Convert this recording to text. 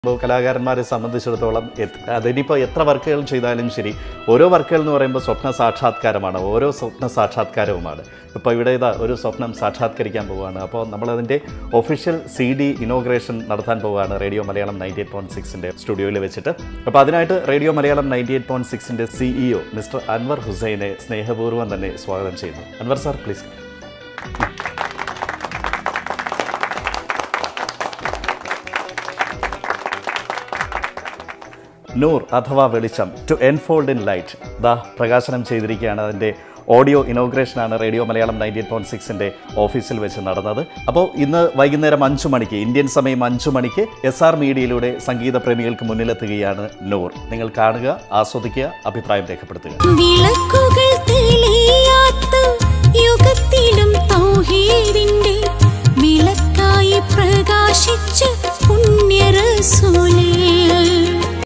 ഇപ്പോൾ കലാകാരന്മാരെ സംബന്ധിച്ചിടത്തോളം എത്- അതിനിപ്പോൾ എത്ര വർക്കുകൾ ചെയ്താലും ശരി ഓരോ വർക്കുകൾ എന്ന് പറയുമ്പോൾ സ്വപ്ന സാക്ഷാത്കാരമാണ് ഓരോ സ്വപ്ന സാക്ഷാത്കാരവുമാണ് ഇപ്പോൾ ഇവിടെ ഇതാ ഒരു സ്വപ്നം സാക്ഷാത്കരിക്കാൻ പോവുകയാണ് അപ്പോൾ നമ്മളതിൻ്റെ ഒഫീഷ്യൽ സി ഡി ഇനോഗ്രേഷൻ നടത്താൻ പോവുകയാണ് radio Malayalam ninety eight point സിക്സിൻ്റെ സ്റ്റുഡിയോയിൽ വെച്ചിട്ട് അപ്പോൾ അതിനായിട്ട് radio Malayalam ninety eight point സിക്സിൻ്റെ സിഇഒ മിസ്റ്റർ അൻവർ ഹുസൈനെ സ്നേഹപൂർവ്വം തന്നെ സ്വാഗതം ചെയ്യുന്നു അൻവർ സാർ പ്ലീസ് നൂർ അഥവാ വെളിച്ചം ടു എൻഫോൾഡ് ഇൻ ലൈറ്റ് ദാ പ്രകാശനം ചെയ്തിരിക്കുകയാണ് അതിൻ്റെ ഓഡിയോ ഇനോഗ്രേഷനാണ് radio Malayalam ninety eight point സിക്സിൻ്റെ ഓഫീസിൽ വെച്ച് നടന്നത് അപ്പോൾ ഇന്ന് വൈകുന്നേരം അഞ്ചു മണിക്ക് ഇന്ത്യൻ സമയം അഞ്ചു മണിക്ക് എസ് ആർ മീഡിയയിലൂടെ സംഗീത പ്രേമികൾക്ക് മുന്നിലെത്തുകയാണ് നൂർ നിങ്ങൾ കാണുക ആസ്വദിക്കുക അഭിപ്രായം രേഖപ്പെടുത്തുക വിളക്കുകൾ തെളിയാത്ത യുഗത്തിലും തൗഹീദിന്റെ വിളക്കായി പ്രകാശിച്ച പുണ്യരസൂ